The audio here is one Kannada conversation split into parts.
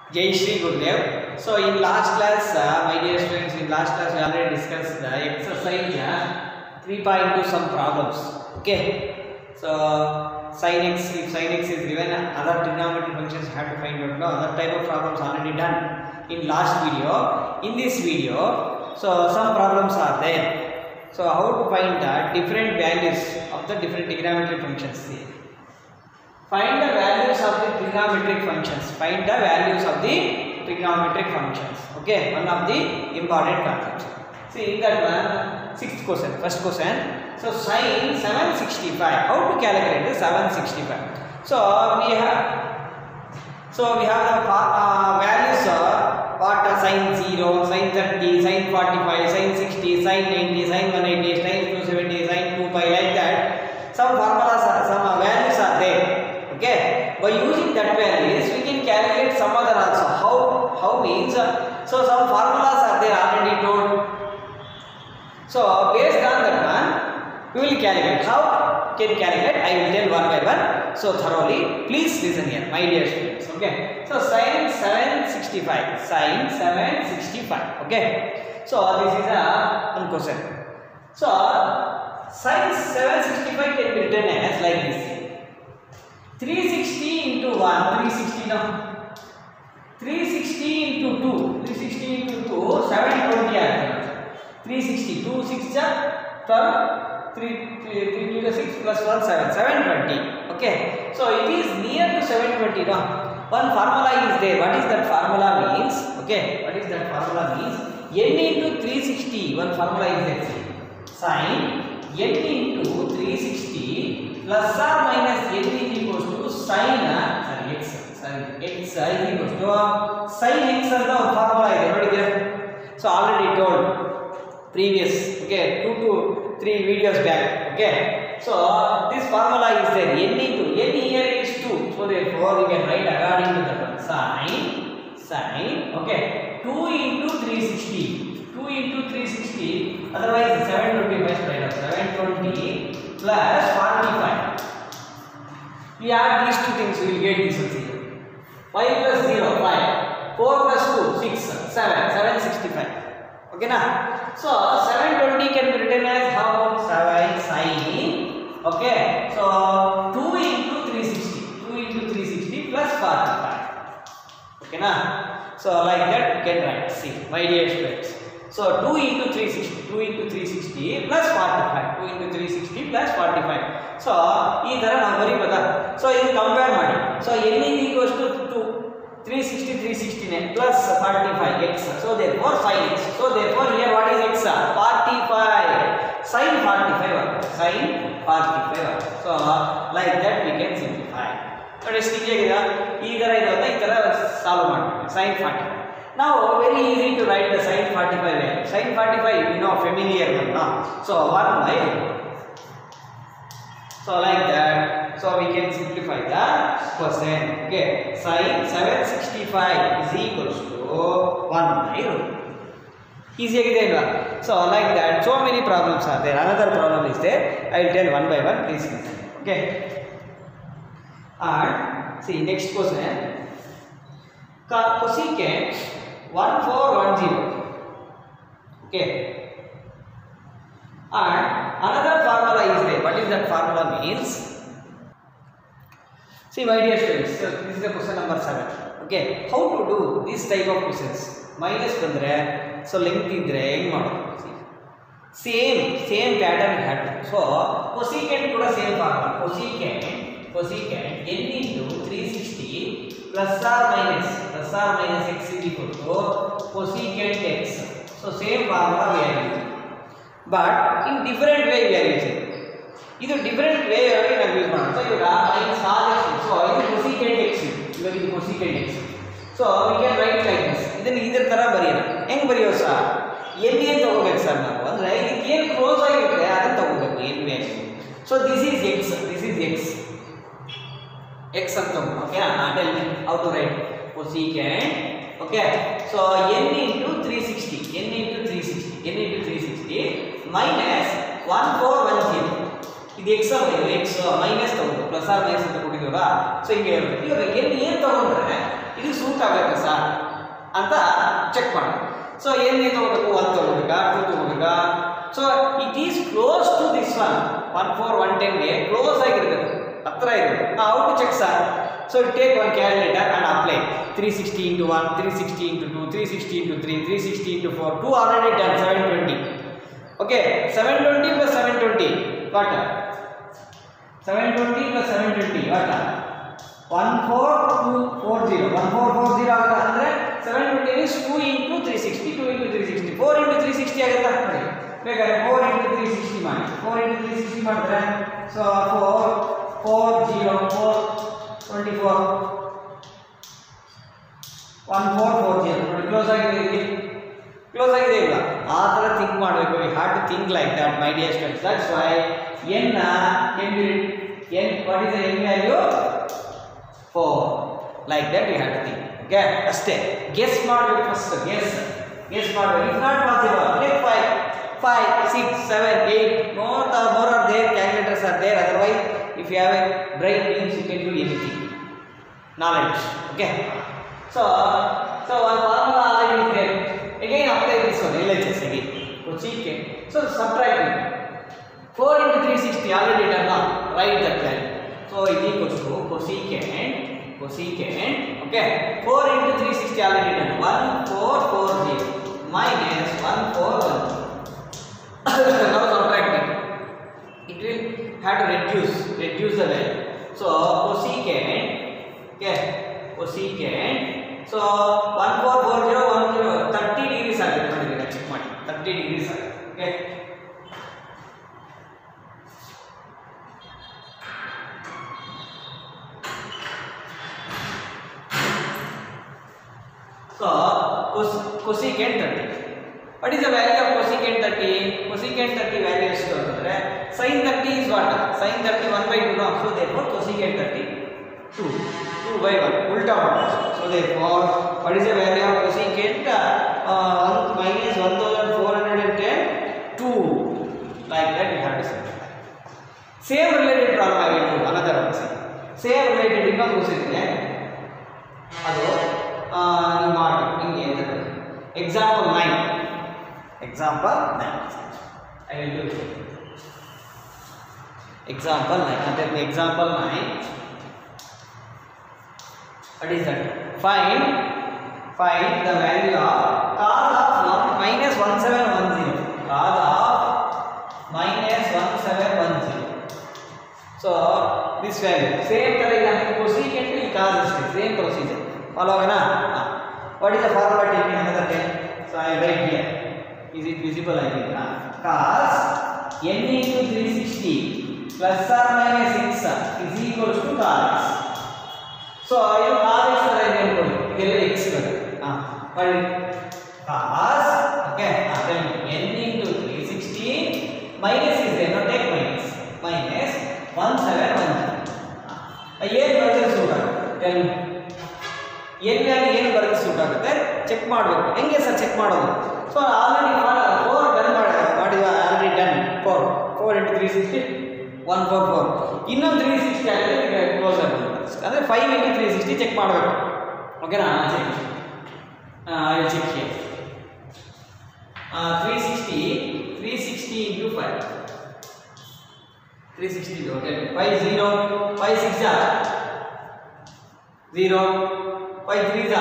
Jai Shri Gurudev. So in last class, uh, my dear students, in last class we already discussed the exercise uh, 3.2 some problems. Okay. So sin x, if sin x is given, other trigonometric functions have to find out. No, other type of problems already done in last video. In this video, so some problems are there. So how to find the different values of the different trigonometric functions? See. Find the values of the trigonometric functions. Find the values of the trigonometric functions. Okay, one of the important concepts. See in that one, sixth question, first question. So sine 765. How to calculate the 765? So we have, so we have the uh, values of what are sine 0, sine 30, sine 45, sine 60, sine 90, sine 180, sine 270, sine 2 pi like that. Some formulas are, some uh, values are there. Okay, by using that values, we can calculate some other also. How? How means? uh, so some formulas are there already told. So based on that one, we will calculate. How can calculate? I will tell one by one. So thoroughly, please listen here, my dear students. Okay. So sin 765. Sin 765. Okay. So this is a one question. So sin 765 can be written as like this. 360 into 1, 360 now. 360 into 2, 360 into 2, 720 ಆಗ್ತದೆ. 360, 2 6 are 12, 3, 3, 3 to the 6 plus 1, 7, 720. Okay, so it is near to 720 now. One formula is there. What is that formula means? Okay, what is that formula means? n into 360, one formula is there. Sin n into 360 plus or minus n is equals to sin uh, sorry x sorry x is equals to uh, sin x ಅಂತ ಒಂದು ಫಾರ್ಮುಲಾ ಇದೆ ನೋಡಿದ್ದೀರಾ so already told previous okay two to three videos back okay so this formula is there n into n here is 2 so therefore we can write according to that one sin sin okay 2 into 360 2 into 360 otherwise 725 straight up 720 plus 45 we add these two things we will get this one here 5 plus 0 5 4 plus 2 6 7 765 okay na so 720 can be written as how 7 sin okay so 2 into 360 2 into 360 plus 45 okay na so like that you can write see my dear students so 2 into 360 2 into 360 plus 45 2 into 360 plus 45 so ಈ ತರ ನಾವು ಬರೀಬೋದಾ ಸೊ ಇದು ಕಂಪೇರ್ ಮಾಡಿ so n is equals to to three sixty three ಸಿಕ್ಸ್ಟಿನೇ plus forty five x so therefore five x so therefore here what is x forty five sine forty five sine forty five so like that we can simplify ನೋಡಿ ಎಷ್ಟು ಈಸಿಯಾಗಿದೆ ಈ ಥರ ಇರೋದನ್ನ ಈ ಥರ ಸಾಲ್ವ್ ಮಾಡ್ತೀವಿ ಸೈನ್ ಫಾರ್ಟಿ ಫೈವ್ ನಾವು very easy to write the sine forty five sine forty five you know familiar one so one by So like that, so we can simplify the question. Okay, sin 765 is equals to 1 by root. Easy ಆಗಿದೆ ಇಲ್ವಾ so like that so many problems are there another problem is there I will tell one by one please okay and see next question cosecant 1410 okay and another formula is there what is that formula means see my dear students so this is the question number 7 okay how to do this type of questions minus ಬಂದ್ರೆ ಸೊ ಲೆಂತ್ ಇದ್ರೆ ಹೆಂಗ್ ಮಾಡೋದು same same pattern had so cosecant ಕೂಡ same formula cosecant cosecant n into three sixty plus or minus plus or minus x is equal to cosecant x so same formula we are using but in different way we are using ಇದು ಡಿಫರೆಂಟ್ ವೇ ಒಳಗೆ ನಾವು ಯೂಸ್ ಮಾಡೋಣ ಸೊ ಇವಾಗ ಐದು ಸಾಧ್ಯಷ್ಟು ಸೊ ಇದು ಕೊಸಿಕೆಂಟ್ ಎಕ್ಸ್ ಇವಾಗ ಇದು cosecant x so we can write like this ಇದನ್ನು ಇದ್ರ ಥರ ಬರೆಯೋಣ ಹೆಂಗೆ ಬರೆಯೋದು ಸರ್ ಎನ್ ಏನು ತಗೋಬೇಕು ಸರ್ ನಾವು ಅಂದರೆ ಇದಕ್ಕೆ ಏನು ಕ್ಲೋಸ್ ಆಗಿರುತ್ತೆ ಅದನ್ನು ತಗೋಬೇಕು n value so this is x this is x x ಅಂತ okay tell me how to write cosecant okay so n into three sixty n into three sixty n into three sixty minus one four one zero ಇದು ಎಕ್ಸ್ ಅಲ್ಲ ಇದು ಎಕ್ಸ್ ಮೈನಸ್ ತಗೊಂಡು ಪ್ಲಸ್ ಆರ್ ಮೈನಸ್ ಅಂತ ಕೊಟ್ಟಿದ್ದೀವಲ್ಲ ಸೊ ಹಿಂಗೆ ಇರುತ್ತೆ ಇವಾಗ ಎನ್ ಏನು ತಗೊಂಡ್ರೆ ಇದು ಸೂಟ್ ಆಗುತ್ತೆ ಸರ್ ಅಂತ ಚೆಕ್ ಮಾಡಿ ಸೊ ಏನೇ ತಗೋಬೇಕು ಒನ್ ತಗೋಬೇಕಾ ಟೂ ತಗೋಬೇಕಾ so it is close to this one one four one ಟೆನ್ಗೆ ಕ್ಲೋಸ್ ಆಗಿರ್ಬೇಕು ಹತ್ರ ಇರಬೇಕು how to check sir so take one calculator and apply three sixty into one three sixty into two three sixty into three three sixty into four two already done seven twenty okay seven twenty plus seven twenty what seven twenty plus seven twenty what one four two four zero one four four zero ಆಗುತ್ತೆ ಅಂದರೆ seven twenty is two into three sixty two into three sixty four into three sixty ಆಗುತ್ತಾ ನೋಡಿ ಬೇಕಾದ್ರೆ ಫೋರ್ ಇಂಟು ತ್ರೀ ಸಿಕ್ಸ್ಟಿ ಮಾಡಿ ಫೋರ್ ಇಂಟು ತ್ರೀ ಸಿಕ್ಸ್ಟಿ ಮಾಡಿದ್ರೆ so four four zero four twenty four one four four zero ನೋಡಿ ಕ್ಲೋಸ್ ಆಗಿದೆ ಇಲ್ಲಿ ಕ್ಲೋಸ್ ಆಗಿದೆ ಇಲ್ಲ ಆ ಥರ ಥಿಂಕ್ ಮಾಡಬೇಕು you have to think like that my dear students that's why n n n what is the n value for like that you have to think okay ಅಷ್ಟೇ ಗೆಸ್ ಮಾಡಬೇಕು ಫಸ್ಟ್ ಗೆಸ್ ಗೆಸ್ ಮಾಡಬೇಕು if not possible take five five six seven eight more the more are there calculators are there otherwise if you have a brain means you can do anything knowledge okay so so one formula already is there again apply this one LHS again cosecant so subtracting 4 into 360 already done now write that value so it equals to cosecant cosecant okay 4 into 360 already done 1440 minus 1410 now subtracting it will have to reduce reduce the value so cosecant okay cosecant so 1440 10 30 degrees ಆಗುತ್ತೆ ನೋಡಿ ಈಗ ಚೆಕ್ ಮಾಡಿ 30 degrees ಆಗುತ್ತೆ okay so cos cosecant 30 what is the value of cosecant 30 cosecant 30 value ಎಷ್ಟು ಅಂತಂದ್ರೆ sin 30 is what sin 30 1 by 2 no so therefore cosecant 30 2 2 by 1 ulta ಮಾಡೋದು so therefore what is the value of cosecant uh, 1 minus 1410 2 like that you have to say same related problem I will do another one see same related ಇನ್ನೊಂದು ಇದೆ ಅದು ಆ, ನೀವು ಮಾಡಿ ಹಿಂಗೆ example nine example nine I will do example nine ಅಂದರೆ example nine what is that find find the value of cos of 1 minus 1710 cos of minus 1710 so this value same ತರ ಈಗ cosecant will cos ಅಷ್ಟೇ same procedure follow na what is the formula taking another 10 so i will write here is it visible i think huh? cos n into 360 plus or minus x is equals to cos so ಇದು ಕಾಸ್ ಎಕ್ಸ್ ತರ ಇದೆ ಅನ್ಕೊಳ್ಳಿ ಇದೆಲ್ಲ ಎಕ್ಸ್ ಗಳು ಹಾ ಮಾಡಿ ಕಾಸ್ ಓಕೆ ಅದೆಲ್ಲ n into three sixty minus ಇದೆ no take minus minus one seven one ಏನು ಬರೆದ್ರೆ ಸೂಟ್ ಆಗುತ್ತೆ ಏನು ವ್ಯಾಲ್ಯೂ ಏನು ಬರೆದ್ರೆ ಸೂಟ್ ಆಗುತ್ತೆ ಚೆಕ್ ಮಾಡಬೇಕು ಹೆಂಗೆ ಸರ್ ಚೆಕ್ ಮಾಡೋದು ಸೊ ಆಲ್ರೆಡಿ ಫೋರ್ ಡನ್ ಮಾಡಿ ಮಾಡಿದ already done four four into three sixty one four four ಇನ್ನೊಂದು ತ್ರೀ ಸಿಕ್ಸ್ಟಿ ಆಗಿದೆ ಈಗ ಕ್ಲೋಸ್ ಆಗುತ್ತೆ ಅಂದರೆ five into three sixty check ಮಾಡಬೇಕು ಓಕೆನಾ check I check here three sixty three sixty into five three sixty okay five zero five six ಜಾ ಝೀರೋ ಫೈವ್ ತ್ರೀ ಜಾ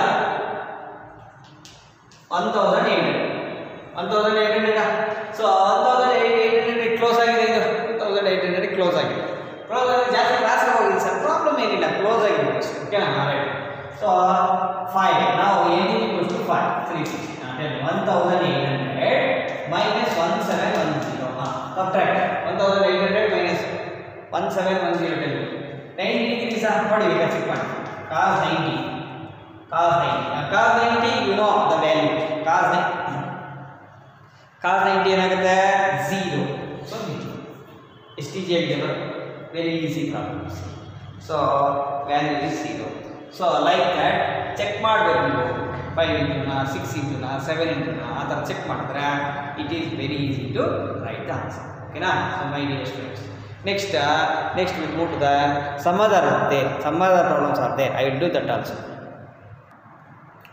one thousand eight hundred one thousand eight hundred so one thousand eight eight hundred close ಆಗಿದೆ ಇದು two thousand eight hundred close ಆಗಿದೆ ಕ್ಲೋಸ್ ಆಗಿದೆ ಜಾಸ್ತಿ ಕ್ಲಾಸ್ಗೆ ಹೋಗಿಲ್ಲ ಸರ್ ಪ್ರಾಬ್ಲಮ್ ಏನಿಲ್ಲ ಕ್ಲೋಸ್ ಆಗಿದೆ ಅಷ್ಟೇ ಓಕೆನಾ ರೈಟ್ ಸೊ ಫೈವ್ ನಾವು n equals to five three sixty one thousand eight hundred minus one seven one zero ಹಾಂ subtract one thousand eight hundred minus one seven one zero ten ninety degree ಸಹ ನೋಡಿ ಈಗ ಚೆಕ್ ಮಾಡಿ cos ninety cos ninety cos ninety you know the value cos ನೈ ಕಾಸ್ ನೈಂಟಿ ಏನಾಗುತ್ತೆ ಝೀರೋ ಸೊ ಎಷ್ಟು ಈಸಿ ಆಗಿದೆ ಬರೋ very easy problem so value is zero so like that check ಮಾಡಬೇಕು ನೀವು ಫೈವ್ ಇಂಟುನ ಸಿಕ್ಸ್ ಇಂಟುನ ಸೆವೆನ್ ಇಂಟುನ ಆ ಥರ ಚೆಕ್ ಮಾಡಿದ್ರೆ it is very easy to write the answer ಓಕೆನಾ so my dear students next next will move to the some other there some other problems are there I will do that also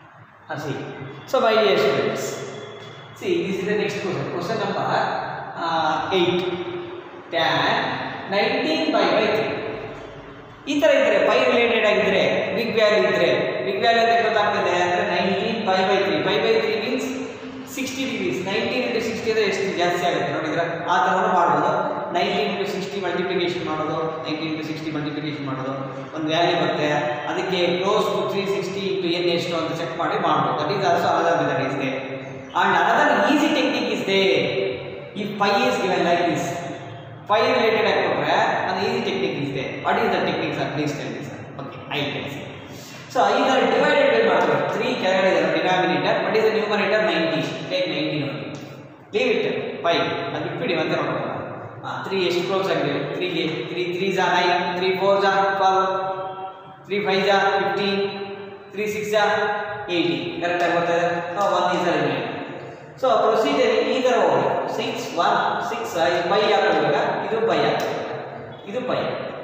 Uh, see. So, my dear students, see, this is the next question. Question number uh, 8. Tan 19 pi by 3. ಈ ಥರ ಇದ್ರೆ ಪೈ ರಿಲೇಟೆಡ್ ಆಗಿದ್ರೆ ಬಿಗ್ ವ್ಯಾಲ್ಯೂ ಇದ್ರೆ ಬಿಗ್ ವ್ಯಾಲ್ಯೂ ಅಂತ ಗೊತ್ತಾಗ್ತದೆ ಅಂದರೆ nineteen pi by three pi by three means sixty degrees nineteen into sixty ಅಂದರೆ ಎಷ್ಟು ಜಾಸ್ತಿ ಆಗುತ್ತೆ ನೋಡಿದ್ರೆ ಆ ಥರನೂ ಮಾಡ್ಬೋದು ನೈನ್ಟೀನ್ ಇಂಟು ಸಿಕ್ಸ್ಟಿ ಮಲ್ಟಿಪ್ಲಿಕೇಶನ್ ಮಾಡೋದು ನೈನ್ಟೀನ್ ಇಂಟು ಸಿಕ್ಸ್ಟಿ ಮಲ್ಟಿಪ್ಲಿಕೇಶನ್ ಮಾಡೋದು ಒಂದು ವ್ಯಾಲ್ಯೂ ಬರುತ್ತೆ ಅದಕ್ಕೆ close to three sixty into n ಎಷ್ಟು ಅಂತ ಚೆಕ್ ಮಾಡಿ ಮಾಡ್ಬೋದು that is also other method is there and another easy technique is they ಈ pi is given like this pi related ಆಗಿ ಕೊಟ್ಟರೆ ಅದು easy technique is they what is the technique sir please tell me sir okay I can see so ಇದರ ಡಿವೈಡೆಡ್ ಬೈ ಮಾಡಬೇಕು ತ್ರೀ ಕೆಳಗಡೆ ಇದೆ denominator but is numerator ninety take nineteen only leave it phi ಅದು ಬಿಟ್ಬಿಡಿ ಮತ್ತೆ ನೋಡೋಣ ತ್ರೀ ಎಷ್ಟು ಕ್ಲೋಸ್ ಆಗಿದೆ ತ್ರೀಗೆ ತ್ರೀ ತ್ರೀ ಜಾ ನೈನ್ ತ್ರೀ ಫೋರ್ ಜಾ ಟ್ವೆಲ್ ತ್ರೀ ಫೈವ್ ಜಾ ಫಿಫ್ಟೀನ್ ತ್ರೀ ಸಿಕ್ಸ್ ಜಾ ಏಯ್ಟಿ ಕರೆಕ್ಟಾಗಿ ಬರ್ತದೆ one is remain so procedure ಈ ಥರ ಹೋಗ್ಬೇಕು ಸಿಕ್ಸ್ ಒನ್ ಸಿಕ್ಸ್ ಇದು ಪೈ ಹಾಕೋವಾಗ ಇದು ಪೈ ಹಾಕ್ಬೇಕು ಇದು ಪೈ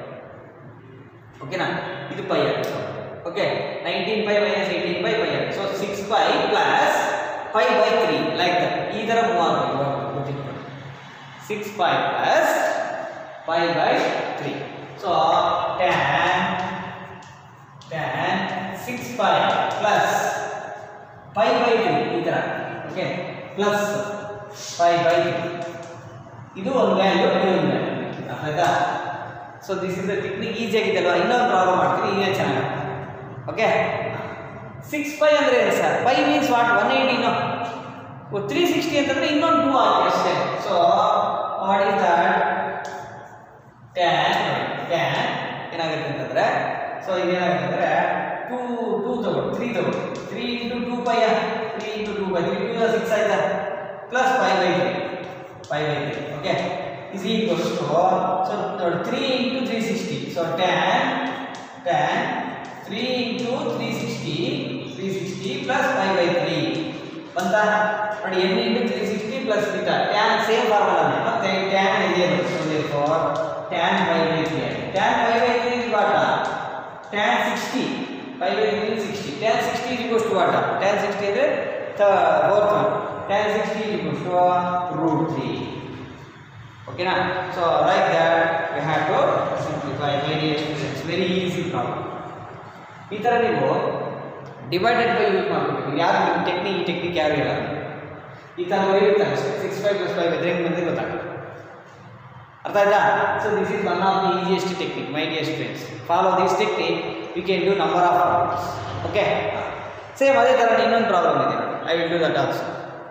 ಓಕೆನಾ ಇದು ಪೈ ಹಾಕ್ಬೇಕು okay nineteen pi minus eighteen pi pi so six pi plus pi by three like that ಈ ಥರ ಮೂವ್ ಆಗಬೇಕು ಗೊತ್ತಿಟ್ಕೊಂಡು six pi plus pi by three so tan tan six pi plus pi by three ಈ ಥರ okay plus pi by three ಇದು ಒಂದು ವ್ಯಾಲ್ಯೂ ಇದು ಒಂದು ವ್ಯಾಲ್ಯೂ ಆಯ್ತಾ so this is the technique easy ಆಗಿದೆಲ್ವಾ ಇನ್ನೊಂದು ಪ್ರಾಬ್ಲಮ್ ಮಾಡ್ತೀನಿ ಇದೇ ಚೆನ್ನಾಗಿ ಓಕೆ ಸಿಕ್ಸ್ ಪೈ ಅಂದರೆ ಏನು sir pi means what one ಏಯ್ಟಿನೋ ತ್ರೀ ಸಿಕ್ಸ್ಟಿ ಅಂತಂದರೆ ಇನ್ನೊಂದು ಟೂ ಆಗಿ ಅಷ್ಟೇ so what is that tan tan ಏನಾಗುತ್ತೆ ಅಂತಂದರೆ ಸೊ ಇದೇನಾಗುತ್ತೆ ಅಂದರೆ ಟೂ ಟೂ ತಗೊಳ್ಳಿ ತ್ರೀ ತಗೊಳ್ಳಿ three into two pi three into two by three two six ಆಯ್ತಾ plus five by three five by three okay is equals to so three into three sixty so tan tan three into three sixty three sixty plus five by three ಬಂತ ನೋಡಿ n into three sixty plus ಬಿಟ ಟ್ಯಾನ್ ಸೇಮ್ ಫಾರ್ಮುಲಾನೆ ಮತ್ತೆ ಟ್ಯಾನ್ ಇದೆಯಲ್ಲ so for tan five by three tan five by three is what tan sixty five by three sixty tan sixty is equals to what tan sixty ಅಂದರೆ fourth one tan sixty is equals to root three ಓಕೆನಾ so like that we have to simplify my dear students very easy problem ಈ ಥರ ನೀವು ಡಿವೈಡೆಡ್ ಬೈ ಯೂಸ್ ಮಾಡಬೇಕು ಯಾರು ನಿಮ್ಮ ಟೆಕ್ನಿಕ್ ಈ ಟೆಕ್ನಿಕ್ ಯಾರು ಇಲ್ಲ ಈ ಥರ ಬರೀತಾರೆ ಸಿಕ್ಸ್ ಫೈವ್ ಪ್ಲಸ್ ಫೈವ್ ಇದ್ರೆ ಹೆಂಗೆ ಬಂದರೆ ಗೊತ್ತಾಗುತ್ತೆ ಅರ್ಥ ಆಯ್ತಾ so this is one of the easiest technique my dear students follow this technique you can do number of problems okay same ಅದೇ ಥರ ಇನ್ನೊಂದು ಪ್ರಾಬ್ಲಮ್ ಇದೆ I will do that also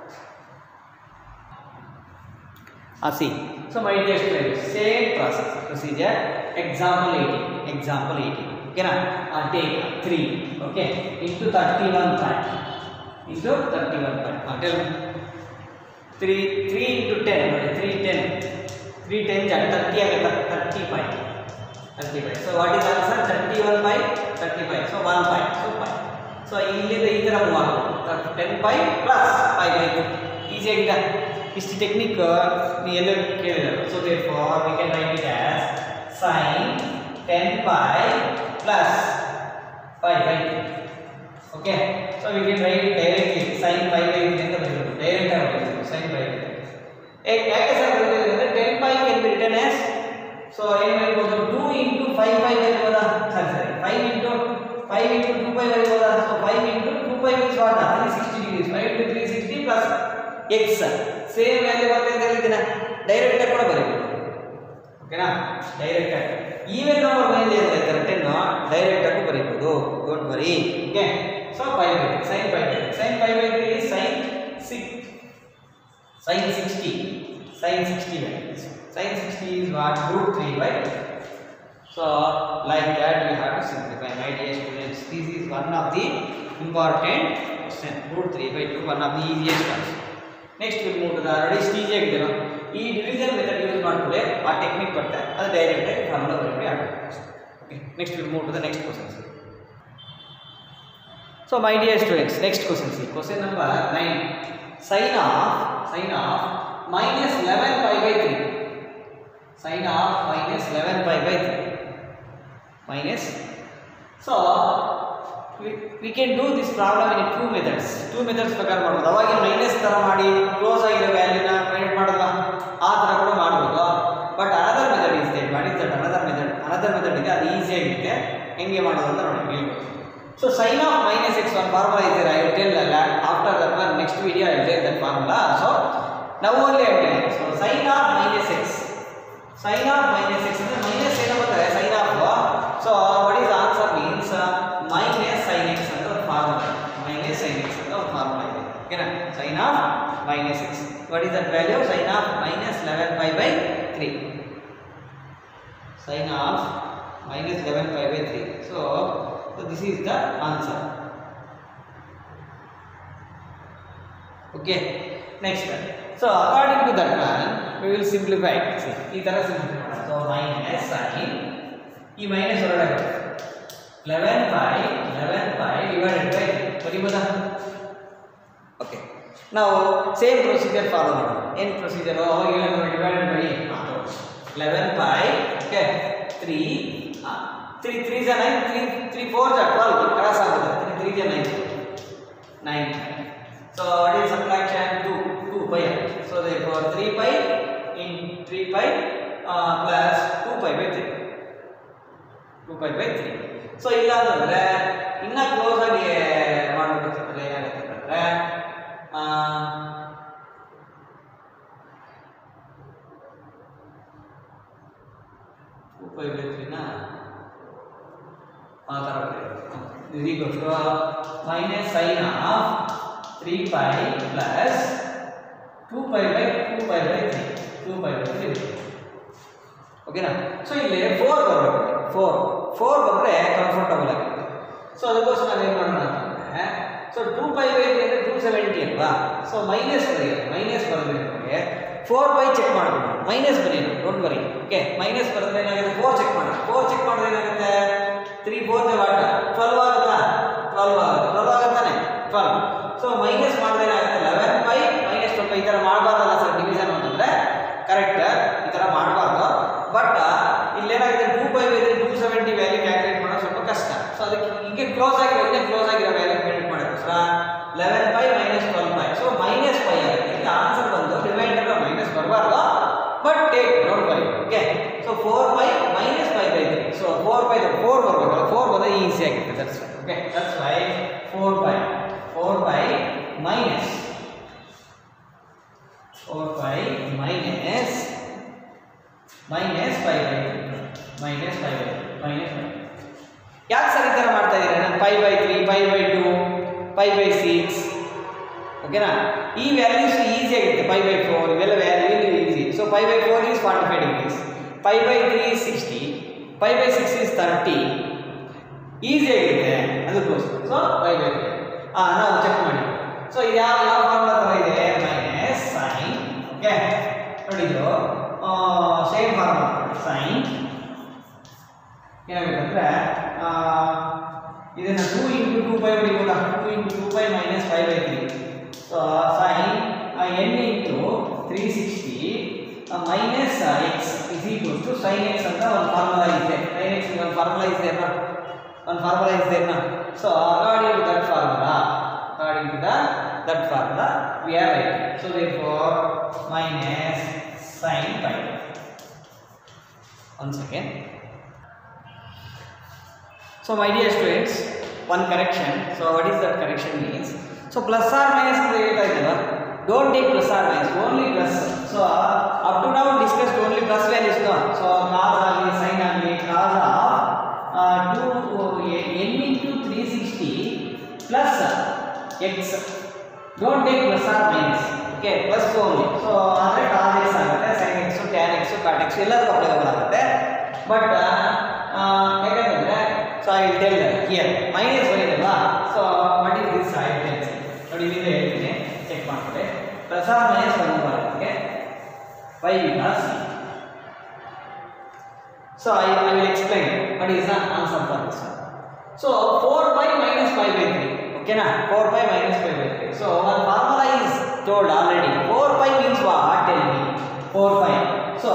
Ah, see. So, my dear students, same process, procedure. Example 18. Example 18. Okay, now, uh, take 3. Okay, into 31 point. Into 31 point. Uh, tell me. 3, 3 into 10. Okay, 3, 10. 3, 10 is 30 ಆಗುತ್ತೆ 30 point. 30 point. So, what is answer? 31 by 35. So, 1 point. So, point. So ಇಲ್ಲಿಂದ ಈ ಥರ ಮೂವ್ ಆಗಬೇಕು ten by plus five by two easy ಆಗಿದೆ ಇಷ್ಟು ಟೆಕ್ನಿಕ್ ನೀವು ಎಲ್ಲ ಕೇಳಿದ್ರು so there therefore we can write it as sine ten by plus five by two okay so we can write directly sine five by two ಅಂತ ಬರೀಬೇಕು ಡೈರೆಕ್ಟ್ ಆಗಿ ಬರೀಬೇಕು ಸೈನ್ ಫೈವ್ ಬೈ ಯಾಕೆ ಸರ್ ಬರೀತಿದ್ರೆ ಅಂದರೆ ten by can be written as so ಏನು ಬರೀಬೋದು ಟೂ ಇಂಟು ಫೈವ್ ಬೈ ಬರೀಬೋದಾ ಸರಿ ಸರಿ five into five into two by ಬರೀಬೋದಾ so five into two by means what three sixty degrees five into three sixty plus x same value ಬರ್ತದೆ ಅಂತ ಹೇಳಿದ್ದೀನ ಡೈರೆಕ್ಟ್ ಆಗಿ ಕೂಡ ಬರೀಬೋದು ಓಕೆನಾ ಡೈರೆಕ್ಟ್ ಆಗಿ ಈವೆನ್ ನಂಬರ್ ಮೇಲೆ ಅಂತ ಇದ್ದಾರೆ ಟೆನ್ ಡೈರೆಕ್ಟ್ ಆಗಿ ಬರೀಬೋದು don't worry okay so five by sine five by sine five by three sine six sin 60 sin 60 by sin 60 is what root 3 by so like that we have to simplify my dear students this is one of the important question root 3 by 2 one of the easiest ones next we'll move to the already stage ಆಗಿದೆ ನಾವು ಈ ಡಿವಿಷನ್ ಮೆಥಡ್ ಯೂಸ್ ಮಾಡ್ಕೊಳ್ಳಿ ಆ ಟೆಕ್ನಿಕ್ ಬರುತ್ತೆ ಅದು ಡೈರೆಕ್ಟ್ ಆಗಿ ಫಾರ್ಮುಲಾ ಬರೀ ಆಗಬೇಕು okay next will move to the next questions So my dear students, next question see. Question number 9. Sin of sin of minus 11 pi by 3. Sin of minus 11 pi by 3. Minus. So we, we can do this problem in two methods two methods ಪ್ರಕಾರ ಮಾಡ್ಬೋದು ಅವಾಗ ಮೈನಸ್ ಥರ ಮಾಡಿ ಕ್ಲೋಸ್ ಆಗಿರೋ ವ್ಯಾಲ್ಯೂನ ಫೈಂಡ್ ಮಾಡೋದಲ್ಲ ಆ ಥರ ಕೂಡ ಮಾಡ್ಬೋದು but another method is that what is that another method another method ಇದೆ ಅದು ಈಸಿ ಆಗಿರುತ್ತೆ ಹೆಂಗೆ ಮಾಡೋದು ಅಂತ ನೋಡಿ ಹೇಳ್ಬೋದು so sine of minus x one formula ಇದೆ ಐ ವಿಲ್ ಟೆಲ್ ಅಲ್ಲ after that one next video I tell that formula so ನಾವು only I tell so sine of minus x sine of minus x ಅಂದ್ರೆ ಮೈನಸ್ ಏನು ಬರ್ತಾರೆ sine of so what is answer means minus sine x ಅಂತ ಒಂದು ಫಾರ್ಮುಲಾ ಮೈನಸ್ ಸೈನ್ ಎಕ್ಸ್ ಅಂತ ಒಂದು ಫಾರ್ಮುಲಾ ಇದೆ ಓಕೆನಾ sine of minus x what is that value sine of minus eleven five by three sine of minus 11 pi by 3. So, so this is the answer. Okay. Next one. So according to that one, we will simplify. See, ಈ ತರ simplify ಮಾಡೋಣ. So minus sin ಈ minus ಹೊರಗಡೆ eleven by eleven by divided by ಬರೀಬೋದಾ ಓಕೆ ನಾವು ಸೇಮ್ ಪ್ರೊಸೀಜರ್ ಫಾಲೋ ಮಾಡೋಣ ಏನು ಪ್ರೊಸೀಜರು ಅವಾಗ ಹೇಳಿದ್ರೆ divided by eleven by okay three three three ಜ ನೈನ್ ತ್ರೀ ತ್ರೀ ಫೋರ್ ಜ ಟ್ವೆಲ್ ಕ್ರಾಸ್ ಆಗುತ್ತೆ ತ್ರೀ ತ್ರೀ ಜ nine nine so what is subtraction to two pi so therefore three pi in three pi plus two pi by three two pi by three so ಇಲ್ಲ ಅಂತಂದ್ರೆ ಇನ್ನ ಕ್ಲೋಸ್ ಆಗಿ ಮಾಡ್ಬೇಕಂತಂದ್ರೆ ಏನಾಗುತ್ತೆ ಅಂತಂದ್ರೆ ಟೂ ಪೈ ಬೈ ತ್ರೀನ ಆ ಥರ is equal to minus sin of 3 pi plus 2 pi by 2 pi by 3 2 pi by 3 ಓಕೆನಾ ಸೊ ಇಲ್ಲಿ ಫೋರ್ ಬರಬೇಕು ಫೋರ್ ಫೋರ್ ಬಂದರೆ ಕಂಫರ್ಟಬಲ್ ಆಗಿರುತ್ತೆ ಸೊ ಅದಕ್ಕೋಸ್ಕರ ನಾವು ಏನು ಮಾಡೋಣ ಅಂತಂದರೆ ಸೊ ಟೂ ಪೈ ಬೈ ಅಂದರೆ ಟೂ ಸೆವೆಂಟಿ ಅಲ್ವಾ ಸೊ ಮೈನಸ್ ಬರೆಯೋದು ಮೈನಸ್ ಬರೆದ್ರೆ ನಮಗೆ ಫೋರ್ ಬೈ ಚೆಕ್ ಮಾಡಬೇಕು ಮೈನಸ್ ಬರೆಯೋದು ಡೋಂಟ್ ಬರಿ ಓಕೆ ಮೈನಸ್ ಬರೆದ್ರೆ ಏನಾಗುತ್ತೆ ಫೋರ್ ಚೆಕ್ ಮಾಡೋಣ ಫೋರ್ ಚೆಕ್ ಮಾಡಿದ್ರೆ ಏನಾಗುತ್ತೆ ತ್ರೀ ಫೋರ್ ವಾಟ್ ಟ್ವೆಲ್ವ್ ಆಗುತ್ತಾ ಟ್ವೆಲ್ವ್ ಆಗುತ್ತೆ ಟ್ವೆಲ್ವ್ ಆಗುತ್ತಾನೆ ಟ್ವೆಲ್ವ್ ಸೊ ಮೈನಸ್ ಮಾಡಿದ್ರೆ ಏನಾಗುತ್ತೆ ಲೆವೆನ್ ಬೈ ಮೈನಸ್ ಟ್ವೆಲ್ ಈ ಥರ ಮಾಡಬಾರ್ದಲ್ಲ ಸರ್ ಡಿವಿಷನ್ ಅಂತಂದರೆ ಕರೆಕ್ಟ್ ಈ ಥರ ಮಾಡಬಾರ್ದು ಬಟ್ ಇಲ್ಲೇನಾಗುತ್ತೆ two by by two seventy value calculate ಮಾಡೋದು ಸ್ವಲ್ಪ ಕಷ್ಟ ಸೊ ಅದಕ್ಕೆ ಹಿಂಗೆ ಕ್ಲೋಸ್ ಆಗಿರೋ ಇನ್ನೇ ಕ್ಲೋಸ್ ಆಗಿರೋ ವ್ಯಾಲ್ಯೂ ಕ್ಯಾಲ್ಕುಲೇಟ್ ಮಾಡೋಕ್ಕೋಸ್ಕರ eleven by minus twelve by so minus phi ಆಗುತ್ತೆ ಇಲ್ಲಿ ಆನ್ಸರ್ ಬಂದು ರಿಮೈಂಡರ್ ಮೈನಸ್ ಬರಬಾರ್ದು but take don't by okay so four by minus five by three so four by four ಬರಬೇಕಲ್ಲ ಫೋರ್ ಬಂದರೆ ಈಸಿ ಆಗುತ್ತೆ that's okay that's why four by four by minus four by minus minus five by minus five by minus five ಯಾಕೆ ಸರ್ ಈ ಥರ ಮಾಡ್ತಾ ಇದ್ದೀರಾ ನಾನು five by three five by two five by six ಓಕೆನಾ ಈ ವ್ಯಾಲ್ಯೂಸ್ ಈಸಿ ಆಗುತ್ತೆ ಫೈವ್ ಬೈ ಫೋರ್ ಇವೆಲ್ಲ value easy so five by four is forty five degrees five by three is sixty five by six is thirty easy ಆಗುತ್ತೆ ಅದಕ್ಕೋಸ್ಕರ ಸೊ ಫೈವ್ ಬೈ ತ್ರೀ ಹಾಂ ನಾವು ಚೆಕ್ ಮಾಡಿ ಸೊ ಇದು ಯಾವ ಯಾವ ಫಾರ್ಮುಲಾ ಥರ ಇದೆ ಮೈನಸ್ ಸೈನ್ ಓಕೆ ನೋಡಿದ್ದು ಸೇಮ್ ಫಾರ್ಮುಲಾ ಸೈನ್ ಏನಾಗುತ್ತಂದ್ರೆ ಇದನ್ನು ಟೂ ಇಂಟು ಟೂ ಪೈ ಬರೀಬೋದಾ two into two pi minus five by three so sine n into three sixty minus x is equal to sine x ಅಂತ ಒಂದು ಫಾರ್ಮುಲಾ ಇದೆ ಸೈನ್ ಎಕ್ಸ್ ಒಂದು ಫಾರ್ಮುಲಾ ಇದೆ ಅಲ್ಲ ಒಂದು ಫಾರ್ಮುಲಾ ಇದೆ ಅಲ್ಲ so according to that formula according to the that formula we are right so there therefore minus sine phi one second So my dear students, one correction. So what is that correction means? So plus or minus ಅಂತ ಹೇಳ್ತಾ ಇದ್ದಲ್ಲ don't take plus or minus only plus so up to down discuss only plus values so cos ಆಗಲಿ ಸೈನ್ ಆಗಲಿ cos to n into three sixty plus x don't take plus or minus okay plus only so ಅಂದರೆ ಕಾಸ್ ಎಕ್ಸ್ ಆಗುತ್ತೆ sine x tan x cot x ಎಲ್ಲದಕ್ಕೂ ಅಪ್ಲಿಕಬಲ್ ಆಗುತ್ತೆ ಬಟ್ ಯಾಕಂತಂದರೆ so I will tell here minus ಬರೀದಲ್ವಾ so what is this I tell ನೋಡಿ ಇಲ್ಲಿಂದ ಹೇಳ್ತೀನಿ ಚೆಕ್ ಮಾಡ್ಕೊಳ್ಳಿ ಪ್ಲಸ್ ಆರ್ ಮೈನಸ್ ಒಂದು ಬರೋದಕ್ಕೆ five plus so I I will explain what is the answer for this so four by minus five by three ಓಕೆನಾ four by minus five by three so one formula is told already four by means what tell me four by so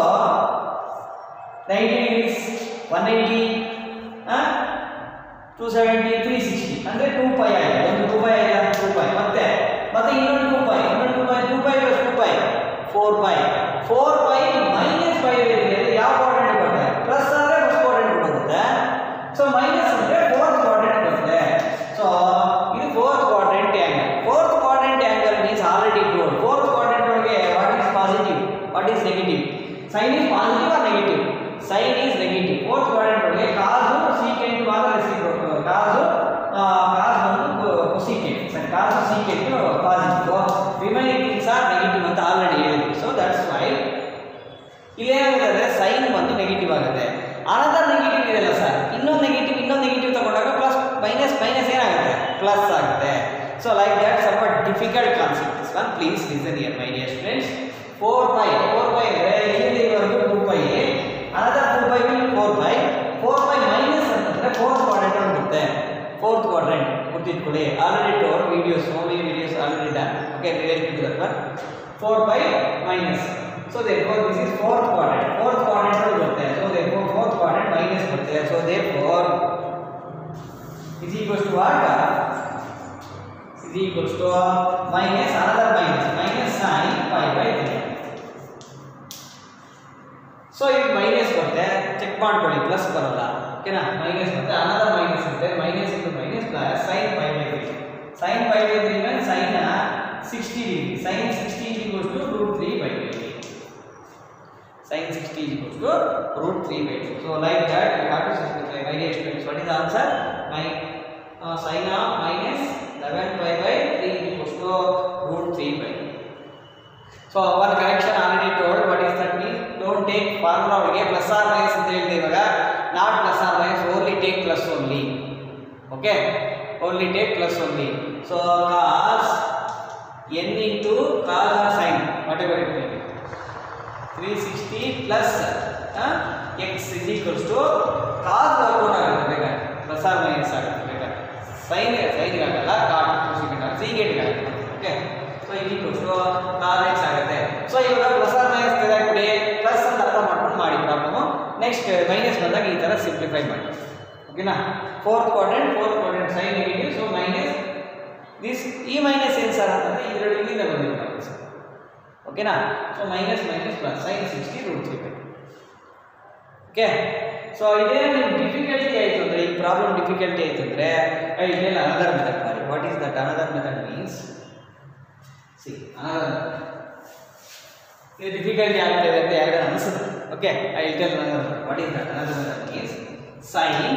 90 degrees 180 uh, 270 360 ಅಂದರೆ ಟೂ ಪೈ ಆಗಿದೆ ಒಂದು ಟೂ ಪೈ ಆಗಿದೆ ಟೂ ಪೈ ಮತ್ತೆ ಮತ್ತೆ ಇನ್ನೊಂದು ಟೂ ಪೈ ಇನ್ನೊಂದು two pi two pi plus two pi four pi four pi minus five ಇದೆ ಯಾವ ಕ್ವಾಡ್ರೆಂಟ್ ಬರುತ್ತೆ ಪ್ಲಸ್ ಅಂದರೆ ಫಸ್ಟ್ ಕ್ವಾಡ್ರೆಂಟ್ ಬರುತ್ತೆ ಸೊ ಮೈನಸ್ ಅಂದರೆ ಫೋರ್ತ್ ಕ್ವಾಡ್ರೆಂಟ್ ಬರುತ್ತೆ ಸೊ ಇದು fourth quadrant angle fourth quadrant angle means already told fourth quadrant ಒಳಗೆ what is positive what is negative sine is positive or negative sine is negative fourth quadrant ಒಳಗೆ ಕಾಸು ಸೀಕೆಂಟ್ ಮಾತ್ರ ರಿಸೀವ್ ಕಾಸು ಕಾಸ್ ಬಂದು ಕೊಸಿಕೆಂಟ್ ಸರಿ cos secant positive remaining things are negative ಅಂತ ಆಲ್ರೆಡಿ ಹೇಳಿದ್ವಿ ಸೊ ದಟ್ಸ್ ವೈ ಇಲ್ಲೇನಾಗುತ್ತೆ ಸೈನ್ ಬಂದು ನೆಗೆಟಿವ್ ಆಗುತ್ತೆ ಅನದರ್ ನೆಗೆಟಿವ್ ಇದೆಯಲ್ಲ ಸರ್ ಇನ್ನೊಂದು ನೆಗೆಟಿವ್ ಇನ್ನೊಂದು ನೆಗೆಟಿವ್ ತಗೊಂಡಾಗ ಪ್ಲಸ್ ಮೈನಸ್ ಮೈನಸ್ ಏನಾಗುತ್ತೆ ಪ್ಲಸ್ ಆಗುತ್ತೆ ಸೊ ಲೈಕ್ ದಟ್ ಸ್ವಲ್ಪ difficult concept this one please listen here my dear students four pi four pi ಅಂದರೆ ಇಲ್ಲಿವರೆಗೂ two pi another two pi will four pi four pi minus ಅಂತಂದರೆ ಫೋರ್ತ್ ಕ್ವಾಡ್ರೆಂಟ್ ಬರುತ್ತೆ ಫೋರ್ತ್ ಕ್ವಾಡ್ರೆಂಟ್ ಗುರ್ತಿಟ್ಕೊಳ್ಳಿ ಆಲ್ರೆಡಿ ಟೋರ್ videos so many videos already done okay related to that one four by minus so therefore this is fourth quadrant fourth quadrant ಅಲ್ಲಿ ಬರುತ್ತೆ so therefore fourth quadrant minus ಬರುತ್ತೆ so therefore is equals to what is equals to minus another minus minus sin pi by 3 so ಇದು ಮೈನಸ್ ಬರುತ್ತೆ ಚೆಕ್ ಮಾಡ್ಕೊಳ್ಳಿ ಪ್ಲಸ್ ಬರಲ್ಲ ಓಕೆನಾ ಮೈನಸ್ ಬರುತ್ತೆ ಅನದರ್ ಮೈನಸ್ ಇರುತ್ತೆ minus into minus plus sine pi by three sine pi by three ಮೇಲೆ sine sixty degree sine sixty equals to root three by three sin 60 is equals to root 3 by 2. So like that we have to simplify my dear students. What is the answer? My uh, sin of minus 11 pi by 3 is equals to root 3 by 2. So one correction already told. What is that mean? Don't take formula ಒಳಗೆ plus or minus ಅಂತ ಹೇಳ್ದೆ ಇವಾಗ not plus or minus only take plus only. Okay? Only take plus only. So cos n into cos or sin whatever it may be. 360 plus uh, x is equals to cos work out ಆಗುತ್ತೆ ಬೇಕಾದ್ರೆ ಪ್ಲಸ್ ಆರ್ ಮೈನಸ್ ಆಗುತ್ತೆ ಬೇಕಾದ್ರೆ ಸೈನ್ ಸೈನ್ಗೆ ಆಗಲ್ಲ ಕಾಟ್ ಕೊಸಿಕೆಂಟ್ ಆಗುತ್ತೆ ಸೀಗೆಟ್ಗೆ ಆಗುತ್ತೆ ಓಕೆ ಸೊ ಇದು ಈಕ್ವಲ್ಸ್ ಟು ಕಾಸ್ ಎಕ್ಸ್ ಆಗುತ್ತೆ ಸೊ ಇವಾಗ ಪ್ಲಸ್ ಆರ್ ಮೈನಸ್ ತೆಗೆದಾಕ್ಬಿಡಿ ಪ್ಲಸ್ ಅಂತ ಅರ್ಥ ಮಾಡ್ಕೊಂಡು ಮಾಡಿ ಪ್ರಾಬ್ಲಮ್ ನೆಕ್ಸ್ಟ್ ಮೈನಸ್ ಬಂದಾಗ ಈ ಥರ ಸಿಂಪ್ಲಿಫೈ ಮಾಡಿ ಓಕೆನಾ fourth quadrant fourth quadrant sine negative so minus this ಈ ಮೈನಸ್ ಏನು ಸರ್ ಅಂತಂದರೆ ಇದರಲ್ಲಿ ಇಲ್ಲಿಂದ ಬಂದಿರುತ್ತೆ ಸರ್ ಓಕೆನಾ so minus minus plus sine sixty root three by okay so ಇದೇ ಡಿಫಿಕಲ್ಟಿ ಆಯಿತು ಅಂದರೆ ಈ ಪ್ರಾಬ್ಲಮ್ ಡಿಫಿಕಲ್ಟಿ ಆಯಿತು ಅಂದರೆ ಇಲ್ಲೆಲ್ಲ ಅನದರ್ ಮೆಥಡ್ ಮಾಡಿ what is that another method means see another ಇದು ಡಿಫಿಕಲ್ಟಿ ಆಗ್ತಾ ಇದೆ ಅಂತ ಯಾರಿಗೂ ಅನಿಸುತ್ತೆ okay I tell another what is that another method means sine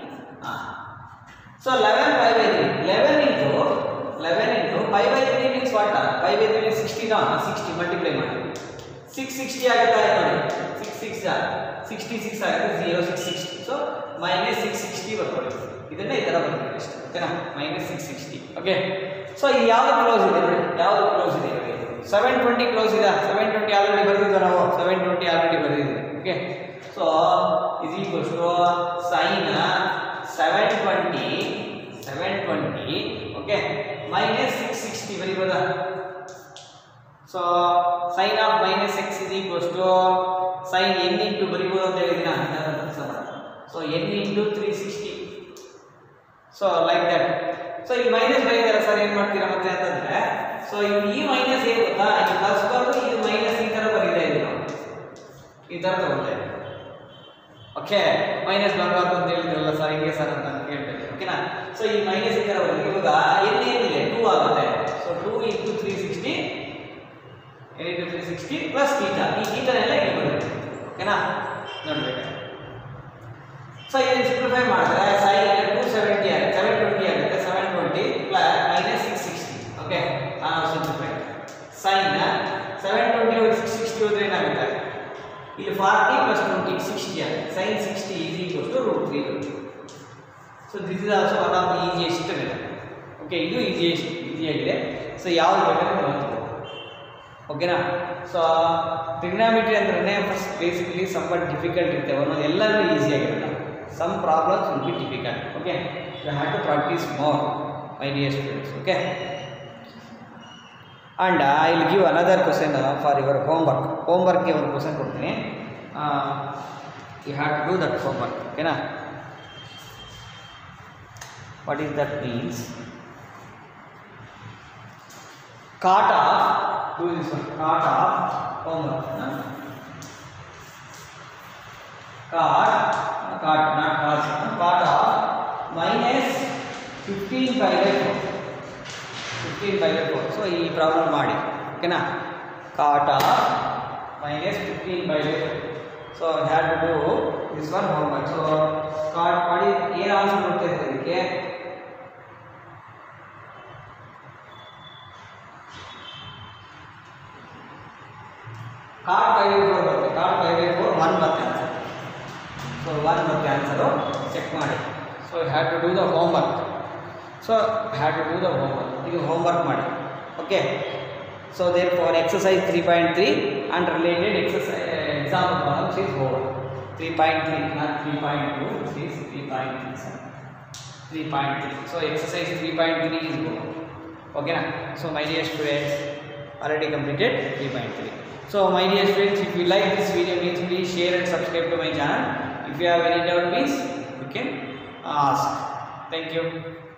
so eleven five by three eleven into eleven into five by three means what five by three means ಸಿಕ್ಸ್ಟಿನಾ ಸಿಕ್ಸ್ಟಿ ಮಲ್ಟಿಪ್ಲೈ ಮಾಡಿ ಸಿಕ್ಸ್ ಸಿಕ್ಸ್ಟಿ ಆಗುತ್ತೆ ನೋಡಿ ಸಿಕ್ಸ್ ಸಿಕ್ಸ್ ಸಿಕ್ಸ್ಟಿ ಸಿಕ್ಸ್ ಆಗುತ್ತೆ zero six sixty so minus six sixty ಬರ್ಕೊಳ್ಳಿ ಇದನ್ನೇ ಈ ಥರ ಬರ್ತೀವಿ ಅಷ್ಟೇ ಓಕೆನಾ minus six sixty okay so ಇದು ಯಾವುದು ಕ್ಲೋಸ್ ಇದೆ ನೋಡಿ ಯಾವುದು ಕ್ಲೋಸ್ ಇದೆ ಸೆವೆನ್ ಟ್ವೆಂಟಿ ಕ್ಲೋಸ್ ಇದೆ ಸೆವೆನ್ ಟ್ವೆಂಟಿ ಆಲ್ರೆಡಿ ಬರೆದಿದ್ವಿ ನಾವು ಸೆವೆನ್ ಟ್ವೆಂಟಿ ಆಲ್ರೆಡಿ ಬರೆದಿದ್ವಿ okay so is equals to sine seven twenty seven twenty okay minus six sixty ಬರೀಬೋದಾ so sine of minus x is equals to sine n into ಬರಿಬೋದು ಅಂತ ಹೇಳಿದಿನ so n into three sixty so like that so ಈಗ ಮೈನಸ್ ಬರೀದಾರೆ ಸರ್ ಏನು ಮಾಡ್ತೀರಾ ಮತ್ತೆ ಅಂತಂದ್ರೆ ಸೊ ಈ ಮೈನಸ್ ಏನು ಗೊತ್ತಾ ಇದು ಪ್ಲಸ್ ಬಂದು ಇದು ಮೈನಸ್ ಈ ಥರ ಬರೀತಾ ಇದ್ದೀವಿ ನಾವು ಈ ಥರ ತಗೊಳ್ತಾ ಇದ್ದೀವಿ ಓಕೆ ಮೈನಸ್ ಬರಬಾರ್ದು ಅಂತ ಹೇಳಿದ್ರಲ್ಲ ಸರ್ ಹಿಂಗೆ ಸರ್ ಅಂತ ಕೇಳ್ಬೇಕು ಓಕೆನಾ ಸೊ ಈ ಮೈನಸ್ ಈ ಥರ ಬರುತ್ತೆ ಇವಾಗ ಎಲ್ಲಿ ಏನಿದೆ ಟೂ ಆಗುತ್ತೆ so two into three sixty into three sixty plus theta ಈ ತೀಟನೆಲ್ಲ ಇಲ್ಲಿ ಬರುತ್ತೆ ಓಕೆನಾ ನೋಡ್ಬೇಕು ಸೊ ಇದನ್ನು ಸಿಂಪ್ಲಿಫೈ ಮಾಡಿದ್ರೆ ಸೈನ್ ಟೂ ಸೆವೆಂಟಿ ಆಗುತ್ತೆ ಸೆವೆನ್ ಟ್ವೆಂಟಿ ಆಗುತ್ತೆ seven twenty plus minus six sixty okay ನಾನು ಸಿಂಪ್ಲಿಫೈ ಸೈನ್ ಸೆವೆನ್ ಟ್ವೆಂಟಿ ಹೋಗಿ ಸಿಕ್ಸ್ ಸಿಕ್ಸ್ಟಿ ಹೋದ್ರೆ ಏನಾಗುತ್ತೆ ಇಲ್ಲಿ ಫಾರ್ಟಿ ಪ್ಲಸ್ ಟ್ವೆಂಟಿ ಸಿಕ್ಸ್ಟಿ ಆಗುತ್ತೆ sine sixty is equals to root three so this is also one of the easiest method okay ಇದು ಈಸಿಯೆಸ್ಟ್ ಈಸಿಯಾಗಿದೆ ಸೊ ಯಾವ್ದು ಬೇಕಾದ್ರೆ ನೀವು ತಗೋ ಓಕೆನಾ ಸೊ ಟ್ರಿಗ್ನಾಮಿಟ್ರಿ ಅಂದ್ರೆ ಫಸ್ಟ್ ಬೇಸಿಕಲಿ ಸಂಬಟ್ ಡಿಫಿಕಲ್ಟ್ ಇರುತ್ತೆ ಒಂದೊಂದು ಎಲ್ಲರೂ ಈಸಿಯಾಗಿರಲ್ಲ some problems will be difficult okay you have to practice more my dear students okay and I will give another question for your homework ಹೋಮ್ವರ್ಕ್ಗೆ ಒಂದು ಕ್ವಶನ್ ಕೊಡ್ತೀನಿ you have to do that homework ಓಕೆನಾ what is that means cot of do this one cot of homework huh? cot cot not cos huh? cot of minus 15 by 4 fifteen by four so ಈ ಪ್ರಾಬ್ಲಮ್ ಮಾಡಿ ಓಕೆನಾ cot minus fifteen by four so had to do this one homework so cot ಮಾಡಿ ಏನು ಆನ್ಸರ್ ಬರ್ತಾ ಇದೆ ಇದಕ್ಕೆ ಕಾಟ್ ಬೈ ಫೋರ್ ಬರುತ್ತೆ cot by by four one ಬರುತ್ತೆ ಆನ್ಸರ್ ಸೊ ಒನ್ ಬರುತ್ತೆ ಆನ್ಸರು ಚೆಕ್ ಮಾಡಿ so had to do the homework so had to do the homework ಇದು ಹೋಮ್ವರ್ಕ್ ಮಾಡಿ okay so there for exercise three point three and related exercise exam problems is over three point three not three point two is three point three sir three point three so exercise three point three is over ಓಕೆನಾ so my dear students already completed 3.3 so my dear students if you like this video means please share and subscribe to my channel if you have any doubt please you can ask thank you